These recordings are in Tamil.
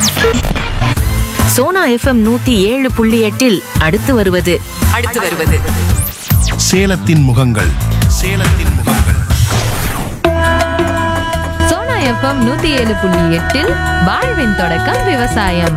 சோனா எஃப்எம் நூத்தி ஏழு புள்ளி எட்டில் அடுத்து வருவது அடுத்து வருவது சேலத்தின் முகங்கள் சேலத்தின் முகங்கள் சோனா எஃப்எம் நூத்தி ஏழு புள்ளி எட்டில் வாழ்வின் தொடக்கம் விவசாயம்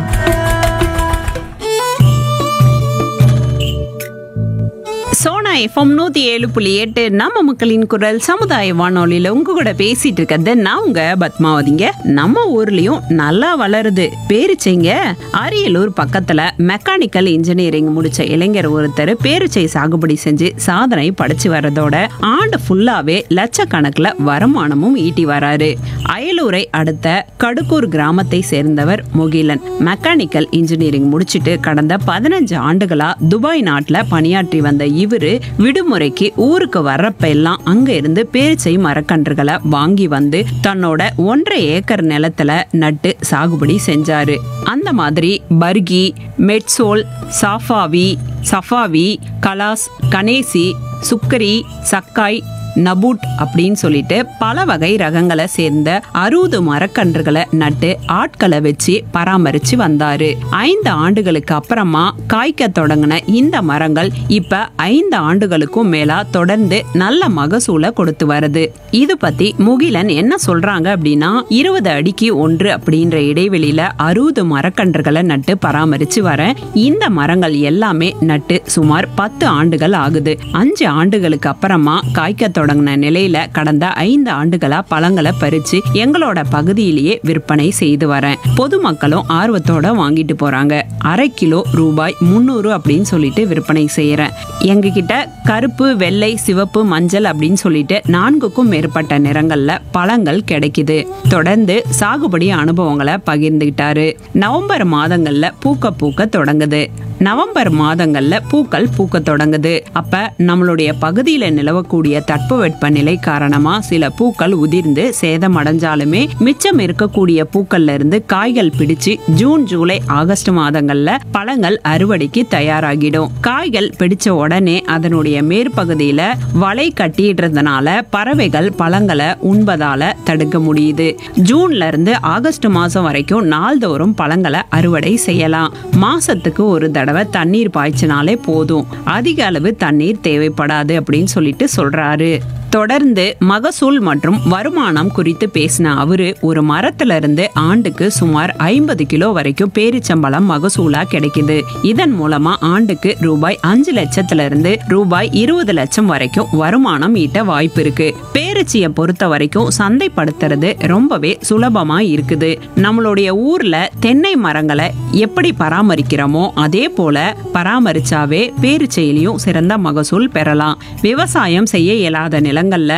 சோனா எஃப்எம் நூத்தி ஏழு புள்ளி எட்டு நம்ம மக்களின் குரல் சமுதாய வானொலியில உங்க கூட பேசிட்டு இருக்கிறது நான் உங்க பத்மாவதிங்க நம்ம ஊர்லயும் நல்லா வளருது பேரிச்சைங்க அரியலூர் பக்கத்துல மெக்கானிக்கல் இன்ஜினியரிங் முடிச்ச இளைஞர் ஒருத்தர் பேரிச்சை சாகுபடி செஞ்சு சாதனை படைச்சு வர்றதோட ஆண்டு ஃபுல்லாவே லட்சக்கணக்குல வருமானமும் ஈட்டி வராரு அயலூரை அடுத்த கடுக்கூர் கிராமத்தை சேர்ந்தவர் முகிலன் மெக்கானிக்கல் இன்ஜினியரிங் முடிச்சிட்டு கடந்த பதினஞ்சு ஆண்டுகளா துபாய் நாட்டுல பணியாற்றி வந்த இவரு விடுமுறைக்கு ஊருக்கு வர்றப்ப எல்லாம் அங்க இருந்து பேரிச்சை மரக்கன்றுகளை வாங்கி வந்து தன்னோட ஒன்றரை ஏக்கர் நிலத்துல நட்டு சாகுபடி செஞ்சாரு அந்த மாதிரி பர்கி மெட்சோல் சாஃபாவி சஃபாவி கலாஸ் கணேசி சுக்கரி சக்காய் நபூட் அப்படின்னு சொல்லிட்டு பல வகை ரகங்களை சேர்ந்த அறுபது மரக்கன்றுகளை நட்டு ஆட்களை வச்சு பராமரிச்சு வந்தாரு ஐந்து ஆண்டுகளுக்கு அப்புறமா காய்க்க தொடங்கின இந்த மரங்கள் இப்ப ஐந்து ஆண்டுகளுக்கும் மேலா தொடர்ந்து நல்ல மகசூலை கொடுத்து வருது இது பத்தி முகிலன் என்ன சொல்றாங்க அப்படின்னா இருபது அடிக்கு ஒன்று அப்படின்ற இடைவெளியில அறுபது மரக்கன்றுகளை நட்டு பராமரிச்சு வரேன் இந்த மரங்கள் எல்லாமே நட்டு சுமார் பத்து ஆண்டுகள் ஆகுது அஞ்சு ஆண்டுகளுக்கு அப்புறமா காய்க்க தொடங்கின நிலையில கடந்த ஐந்து ஆண்டுகளா பழங்களை பறிச்சு எங்களோட பகுதியிலேயே விற்பனை செய்து வரேன் பொதுமக்களும் ஆர்வத்தோட வாங்கிட்டு போறாங்க அரை கிலோ ரூபாய் முந்நூறு அப்படின்னு சொல்லிட்டு விற்பனை செய்யறேன் எங்க கிட்ட கருப்பு வெள்ளை சிவப்பு மஞ்சள் அப்படின்னு சொல்லிட்டு நான்குக்கும் மேற்பட்ட நிறங்கள்ல பழங்கள் கிடைக்குது தொடர்ந்து சாகுபடி அனுபவங்களை பகிர்ந்துகிட்டாரு நவம்பர் மாதங்கள்ல பூக்க பூக்க தொடங்குது நவம்பர் மாதங்கள்ல பூக்கள் பூக்க தொடங்குது அப்ப நம்மளுடைய பகுதியில நிலவக்கூடிய தட்பவெட்ப நிலை காரணமா சில பூக்கள் உதிர்ந்து சேதம் அடைஞ்சாலுமே மிச்சம் இருக்கக்கூடிய பூக்கள்ல இருந்து காய்கள் பிடிச்சு ஜூன் ஜூலை ஆகஸ்ட் மாதங்கள்ல பழங்கள் அறுவடைக்கு தயாராகிடும் காய்கள் பிடிச்ச உடனே அதனுடைய மேற்பகுதியில வலை கட்டிடுறதுனால பறவைகள் பழங்களை உண்பதால தடுக்க முடியுது ஜூன்ல இருந்து ஆகஸ்ட் மாசம் வரைக்கும் நாள்தோறும் பழங்களை அறுவடை செய்யலாம் மாசத்துக்கு ஒரு தடவை தண்ணீர் பாய்ச்சினாலே போதும் அதிக அளவு தண்ணீர் தேவைப்படாது அப்படின்னு சொல்லிட்டு சொல்றாரு தொடர்ந்து மகசூல் மற்றும் வருமானம் குறித்து பேசின அவரு ஒரு மரத்துல இருந்து ஆண்டுக்கு சுமார் ஐம்பது கிலோ வரைக்கும் பேரிச்சம்பழம் மகசூலா கிடைக்குது இதன் மூலமா ஆண்டுக்கு ரூபாய் அஞ்சு லட்சத்துல இருந்து ரூபாய் இருபது லட்சம் வரைக்கும் வருமானம் ஈட்ட வாய்ப்பு இருக்கு பேரிச்சியை பொறுத்த வரைக்கும் சந்தைப்படுத்துறது ரொம்பவே சுலபமா இருக்குது நம்மளுடைய ஊர்ல தென்னை மரங்களை எப்படி பராமரிக்கிறோமோ அதே போல பராமரிச்சாவே பேரிச்சையிலையும் சிறந்த மகசூல் பெறலாம் விவசாயம் செய்ய இயலாத நிலங்கள்ல